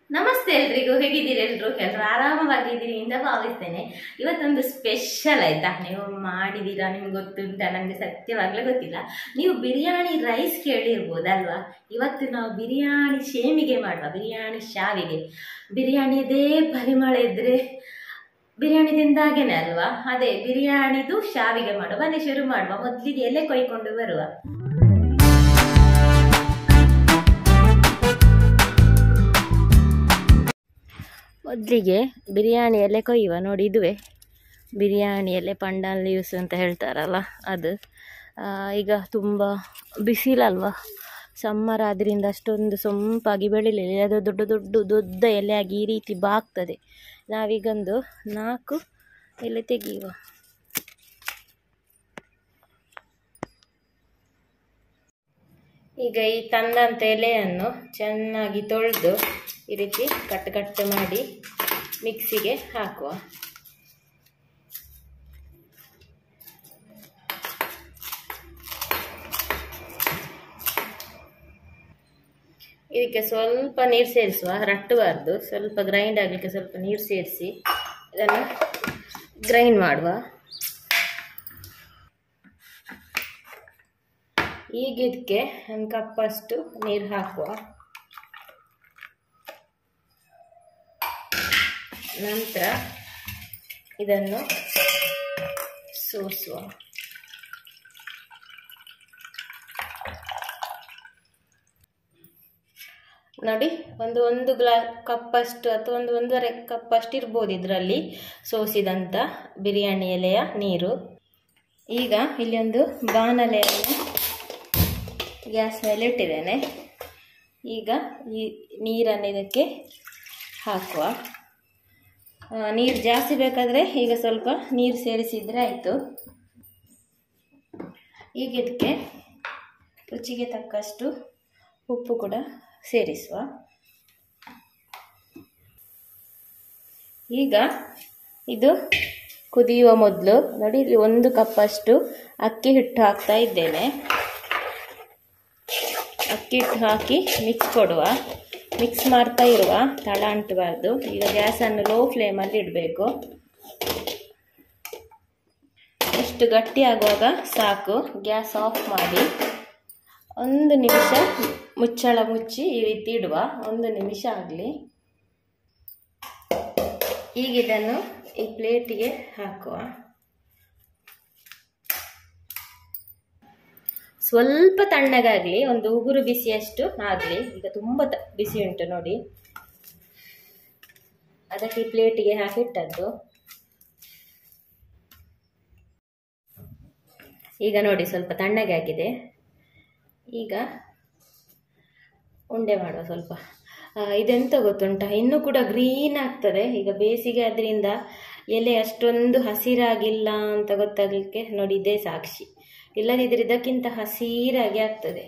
ನಮಸ್ತೆ ಎಲ್ರಿಗೂ ಹೇಗಿದ್ದೀರಿ ಎಲ್ರು ಎಲ್ಲರೂ ಆರಾಮವಾಗಿದ್ದೀರಿ ಅಂತ ಭಾವಿಸ್ತೇನೆ ಇವತ್ತೊಂದು ಸ್ಪೆಷಲ್ ಆಯ್ತಾ ನೀವು ಮಾಡಿದ್ದೀರಾ ನಿಮ್ಗೆ ಗೊತ್ತುಂಟಾ ನನಗೆ ಸತ್ಯವಾಗ್ಲೂ ಗೊತ್ತಿಲ್ಲ ನೀವು ಬಿರಿಯಾನಿ ರೈಸ್ ಕೇಳಿರ್ಬೋದಲ್ವಾ ಇವತ್ತು ನಾವು ಬಿರಿಯಾನಿ ಶೇಮಿಗೆ ಮಾಡುವ ಬಿರಿಯಾನಿ ಶಾವಿಗೆ ಬಿರಿಯಾನಿದೇ ಪರಿಮಳ ಇದ್ರೆ ಬಿರಿಯಾನಿ ತಿಂದಾಗೇನೆ ಅಲ್ವಾ ಅದೇ ಬಿರಿಯಾನಿದು ಶಾವಿಗೆ ಮಾಡುವ ಬನ್ನಿ ಶುರು ಮಾಡುವ ಮೊದಲಿಗೆ ಎಲೆ ಕೊಯ್ಕೊಂಡು ಬರುವ ಮೊದಲಿಗೆ ಬಿರಿಯಾನಿ ಎಲೆ ಕೊಯ್ಯುವ ನೋಡಿ ಇದುವೇ ಬಿರಿಯಾನಿ ಎಲೆ ಪಂಡಾಲ್ ಲೀವ್ಸ್ ಅಂತ ಹೇಳ್ತಾರಲ್ಲ ಅದು ಆ, ಈಗ ತುಂಬ ಬಿಸಿಲಲ್ವಾ ಸಮ್ಮರ್ ಆದ್ರಿಂದ ಅಷ್ಟೊಂದು ಸೊಂಪಾಗಿ ಬೆಳಿಲಿಲ್ಲ ಅದು ದೊಡ್ಡ ದೊಡ್ಡ ದೊಡ್ಡ ಎಲೆಯಾಗಿ ಈ ರೀತಿ ಬಾಗ್ತದೆ ನಾವೀಗೊಂದು ನಾಲ್ಕು ಎಲೆ ತೆಗೆಯುವ ಈಗ ಈ ತಂದಂಥ ಎಲೆಯನ್ನು ಚೆನ್ನಾಗಿ ತೊಳೆದು ಈ ರೀತಿ ಕಟ್ ಕಟ್ ಮಾಡಿ ಮಿಕ್ಸಿಗೆ ಹಾಕುವ ಇದಕ್ಕೆ ಸ್ವಲ್ಪ ನೀರು ಸೇರಿಸುವ ರಟ್ಟಬಾರ್ದು ಸ್ವಲ್ಪ ಗ್ರೈಂಡ್ ಆಗಲಿಕ್ಕೆ ಸ್ವಲ್ಪ ನೀರು ಸೇರಿಸಿ ಇದನ್ನು ಗ್ರೈಂಡ್ ಮಾಡುವ ಈಗ ಇದಕ್ಕೆ ಒಂದು ಕಪ್ಪಷ್ಟು ನೀರು ಹಾಕುವ ನಂತರ ಇದನ್ನು ಸೋಸುವ ನೋಡಿ ಒಂದು ಒಂದು ಗ್ಲಾ ಕಪ್ಪಷ್ಟು ಅಥವಾ ಒಂದು ಒಂದೂವರೆ ಕಪ್ಪಷ್ಟು ಇರ್ಬೋದು ಇದರಲ್ಲಿ ಸೋಸಿದಂಥ ಬಿರಿಯಾನಿ ಎಲೆಯ ನೀರು ಈಗ ಇಲ್ಲಿ ಒಂದು ಬಾಣಲೆಯನ್ನು ಗ್ಯಾಸ್ ಮೇಲೆ ಇಟ್ಟಿದ್ದೇನೆ ಈಗ ಈ ನೀರನ್ನು ಇದಕ್ಕೆ ಹಾಕುವ ಆ, ನೀರು ಜಾಸ್ತಿ ಬೇಕಾದರೆ ಈಗ ಸ್ವಲ್ಪ ನೀರು ಸೇರಿಸಿದರೆ ಆಯಿತು ಈಗ ಇದಕ್ಕೆ ರುಚಿಗೆ ತಕ್ಕಷ್ಟು ಉಪ್ಪು ಕೂಡ ಸೇರಿಸುವ ಈಗ ಇದು ಕುದಿಯುವ ಮೊದಲು ನೋಡಿ ಇಲ್ಲಿ ಒಂದು ಕಪ್ಪಷ್ಟು ಅಕ್ಕಿ ಹಿಟ್ಟು ಹಾಕ್ತಾ ಇದ್ದೇನೆ ಅಕ್ಕಿ ಹಿಟ್ಟು ಹಾಕಿ ಮಿಕ್ಸ್ ಕೊಡುವ ಮಿಕ್ಸ್ ಮಾಡ್ತಾ ಇರುವ ತಳ ಅಂಟಬಾರ್ದು ಈಗ ಗ್ಯಾಸನ್ನು ಲೋ ಫ್ಲೇಮಲ್ಲಿ ಇಡಬೇಕು ಎಷ್ಟು ಗಟ್ಟಿ ಆಗುವಾಗ ಸಾಕು ಗ್ಯಾಸ್ ಆಫ್ ಮಾಡಿ ಒಂದು ನಿಮಿಷ ಮುಚ್ಚಳ ಮುಚ್ಚಿ ಈ ರೀತಿ ಇಡುವ ಒಂದು ನಿಮಿಷ ಆಗಲಿ ಈಗ ಇದನ್ನು ಈ ಪ್ಲೇಟಿಗೆ ಹಾಕುವ ಸ್ವಲ್ಪ ತಣ್ಣಗಾಗಲಿ ಒಂದು ಉಗುರು ಬಿಸಿಯಷ್ಟು ಆಗಲಿ ಈಗ ತುಂಬ ತ ಬಿಸಿ ಉಂಟು ನೋಡಿ ಅದಕ್ಕೆ ಈ ಪ್ಲೇಟಿಗೆ ಹಾಕಿಟ್ಟದ್ದು ಈಗ ನೋಡಿ ಸ್ವಲ್ಪ ತಣ್ಣಗೆ ಆಗಿದೆ ಈಗ ಉಂಡೆ ಮಾಡುವ ಸ್ವಲ್ಪ ಆ, ಇದೆಂತ ಗೊತ್ತುಂಟ ಇನ್ನೂ ಕೂಡ ಗ್ರೀನ್ ಆಗ್ತದೆ ಈಗ ಬೇಸಿಗೆ ಅದರಿಂದ ಎಲೆ ಅಷ್ಟೊಂದು ಹಸಿರಾಗಿಲ್ಲ ಅಂತ ಗೊತ್ತಾಗಲಿಕ್ಕೆ ನೋಡಿ ಇದೇ ಸಾಕ್ಷಿ ಇಲ್ಲದಿದ್ದರೆ ಇದಕ್ಕಿಂತ ಹಸಿರಾಗಿ ಆಗ್ತದೆ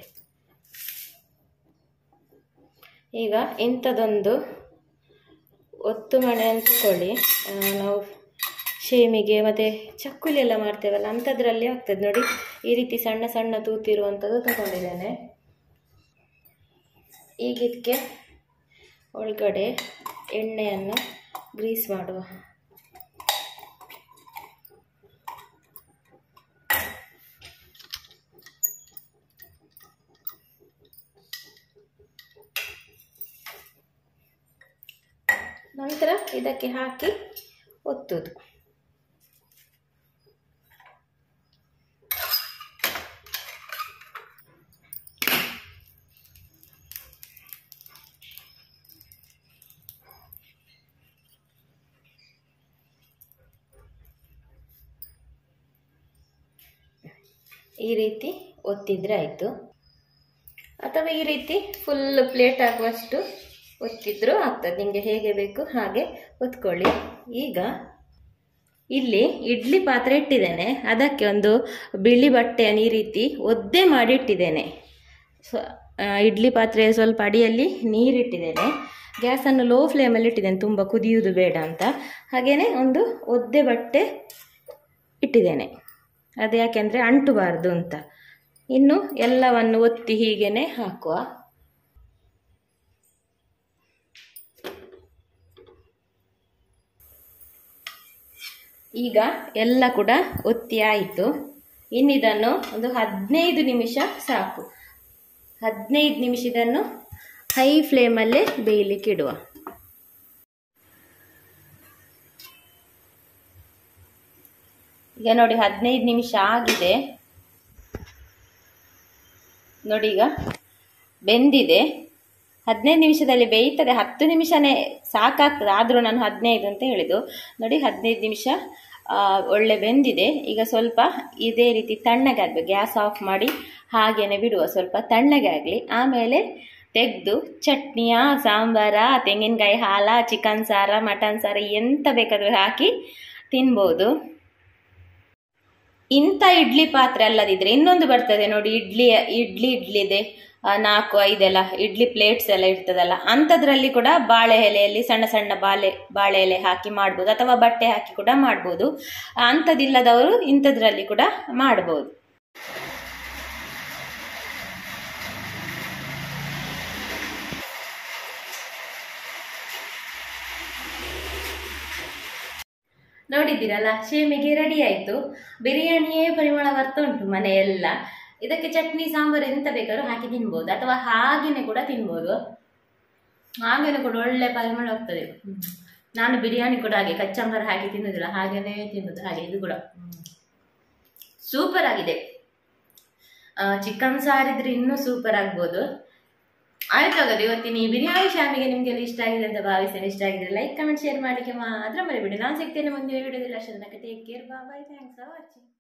ಈಗ ಇಂಥದ್ದೊಂದು ಒತ್ತು ಮಣೆ ಅಂದ್ಕೊಳ್ಳಿ ಆ, ನಾವು ಶೇಮಿಗೆ ಮತ್ತು ಚಕ್ಕುಲಿ ಎಲ್ಲ ಮಾಡ್ತೇವಲ್ಲ ಅಂಥದ್ರಲ್ಲಿ ಆಗ್ತದೆ ನೋಡಿ ಈ ರೀತಿ ಸಣ್ಣ ಸಣ್ಣ ತೂತಿರುವಂಥದ್ದು ತಗೊಂಡಿದ್ದೇನೆ ಈಗ ಇದಕ್ಕೆ ಒಳಗಡೆ ಎಣ್ಣೆಯನ್ನು ಗ್ರೀಸ್ ಮಾಡುವ ನಂತರ ಇದಕ್ಕೆ ಹಾಕಿ ಒತ್ತುದು ಈ ರೀತಿ ಒತ್ತಿದ್ರೆ ಆಯಿತು ಅಥವಾ ಈ ರೀತಿ ಫುಲ್ ಪ್ಲೇಟ್ ಆಗುವಷ್ಟು ಒತ್ತಿದ್ರೂ ಆಗ್ತದೆ ನಿಮಗೆ ಹೇಗೆ ಬೇಕು ಹಾಗೆ ಒತ್ಕೊಳ್ಳಿ ಈಗ ಇಲ್ಲಿ ಇಡ್ಲಿ ಪಾತ್ರೆ ಇಟ್ಟಿದ್ದೇನೆ ಅದಕ್ಕೆ ಒಂದು ಬಿಳಿ ಬಟ್ಟೆಯನ್ನು ಈ ರೀತಿ ಒದ್ದೆ ಮಾಡಿ ಇಟ್ಟಿದ್ದೇನೆ ಸೊ ಆ, ಇಡ್ಲಿ ಪಾತ್ರೆ ಸ್ವಲ್ಪ ಅಡಿಯಲ್ಲಿ ನೀರಿಟ್ಟಿದ್ದೇನೆ ಗ್ಯಾಸನ್ನು ಲೋ ಫ್ಲೇಮಲ್ಲಿ ಇಟ್ಟಿದ್ದೇನೆ ತುಂಬ ಕುದಿಯುವುದು ಬೇಡ ಅಂತ ಹಾಗೆಯೇ ಒಂದು ಒದ್ದೆ ಬಟ್ಟೆ ಇಟ್ಟಿದ್ದೇನೆ ಅದು ಯಾಕೆಂದರೆ ಅಂಟಬಾರ್ದು ಅಂತ ಇನ್ನು ಎಲ್ಲವನ್ನು ಒತ್ತಿ ಹೀಗೇನೆ ಹಾಕುವ ಈಗ ಎಲ್ಲ ಕೂಡ ಒತ್ತಿ ಆಯಿತು ಇನ್ನಿದನ್ನು ಒಂದು ಹದಿನೈದು ನಿಮಿಷ ಸಾಕು ಹದಿನೈದು ನಿಮಿಷ ಇದನ್ನು ಹೈ ಫ್ಲೇಮಲ್ಲೇ ಬೇಯಲಿಕ್ಕೆ ಇಡುವ ಈಗ ನೋಡಿ ಹದಿನೈದು ನಿಮಿಷ ಆಗಿದೆ ನೋಡಿ ಈಗ ಬೆಂದಿದೆ ಹದಿನೈದು ನಿಮಿಷದಲ್ಲಿ ಬೇಯ್ತದೆ ಹತ್ತು ನಿಮಿಷನೇ ಸಾಕಾಗ್ತದೆ ಆದರೂ ನಾನು ಹದಿನೈದು ಅಂತ ಹೇಳಿದ್ದು ನೋಡಿ ಹದಿನೈದು ನಿಮಿಷ ಆ, ಒಳ್ಳೆ ಬೆಂದಿದೆ ಈಗ ಸ್ವಲ್ಪ ಇದೇ ರೀತಿ ತಣ್ಣಗೆ ಆಗಬೇಕು ಗ್ಯಾಸ್ ಆಫ್ ಮಾಡಿ ಹಾಗೇನೆ ಬಿಡುವ ಸ್ವಲ್ಪ ತಣ್ಣಗೆ ಆಗಲಿ ಆಮೇಲೆ ತೆಗೆದು ಚಟ್ನಿಯ ಸಾಂಬಾರ ತೆಂಗಿನಕಾಯಿ ಹಾಲ ಚಿಕನ್ ಸಾರ ಮಟನ್ ಸಾರ ಎಂತ ಬೇಕಾದರೂ ಹಾಕಿ ತಿನ್ಬೋದು ಇಂಥ ಇಡ್ಲಿ ಪಾತ್ರೆ ಅಲ್ಲದಿದ್ರೆ ಇನ್ನೊಂದು ಬರ್ತದೆ ನೋಡಿ ಇಡ್ಲಿ ಇಡ್ಲಿ ಇಡ್ಲಿದೆ ಆ, ನಾಲ್ಕು ಐದೆಲ್ಲ ಇಡ್ಲಿ ಪ್ಲೇಟ್ಸ್ ಎಲ್ಲ ಇರ್ತದಲ್ಲ ಅಂಥದ್ರಲ್ಲಿ ಕೂಡ ಬಾಳೆ ಎಲೆಯಲ್ಲಿ ಸಣ್ಣ ಸಣ್ಣ ಬಾಳೆ ಬಾಳೆ ಎಲೆ ಹಾಕಿ ಮಾಡ್ಬೋದು ಅಥವಾ ಬಟ್ಟೆ ಹಾಕಿ ಕೂಡ ಮಾಡ್ಬೋದು ಅಂಥದ್ದಿಲ್ಲದವರು ಇಂಥದ್ರಲ್ಲಿ ಕೂಡ ಮಾಡ್ಬೋದು ನೋಡಿದ್ದೀರಲ್ಲ ಶೇಮಿಗೆ ರೆಡಿ ಆಯಿತು ಬಿರಿಯಾನಿಯೇ ಪರಿಮಳ ಬರ್ತಾ ಉಂಟು ಮನೆಯೆಲ್ಲ ಇದಕ್ಕೆ ಚಟ್ನಿ ಸಾಂಬಾರು ಎಂತ ಬೇಕಾದ್ರೂ ಹಾಕಿ ತಿನ್ಬೋದು ಅಥವಾ ಹಾಗೇನೆ ಕೂಡ ತಿನ್ಬೋದು ಹಾಗೇನೆ ಕೂಡ ಒಳ್ಳೆ ಪರಿಮಳ ಹೋಗ್ತದೆ ಹ್ಮ್. ನಾನು ಬಿರಿಯಾನಿ ಕೂಡ ಹಾಗೆ ಕಚ್ಚಂಬರ ಹಾಕಿ ತಿನ್ನೋದಿಲ್ಲ ಹಾಗೇನೆ ತಿನ್ನೋದು ಹಾಗೆ ಇದು ಕೂಡ ಸೂಪರ್ ಆಗಿದೆ ಚಿಕನ್ ಸಾರಿದ್ರೆ ಇನ್ನೂ ಸೂಪರ್ ಆಗ್ಬೋದು ಆಯ್ತು ಹಾಗಾದ್ರೆ ಇವತ್ತಿನ ಈ ಬಿರಿಯಾನಿ ಶಾಮಿಗೆ ನಿಮಗೆಲ್ಲ ಇಷ್ಟ ಆಗಿದೆ ಅಂತ ಭಾವಿಸ್ತೇನೆ ಇಷ್ಟ ಆಗಿದ್ರೆ ಲೈಕ್ ಕಮೆಂಟ್ ಶೇರ್ ಮಾಡಲಿಕ್ಕೆ ಮಾತ್ರ ಮರಿಬೇಡಿ ನಾನು ಸಿಗ್ತೇನೆ ಮುಂದಿನ ವಿಡಿಯೋದಲ್ಲಿ ಅಷ್ಟೇ take care bye thanks for watching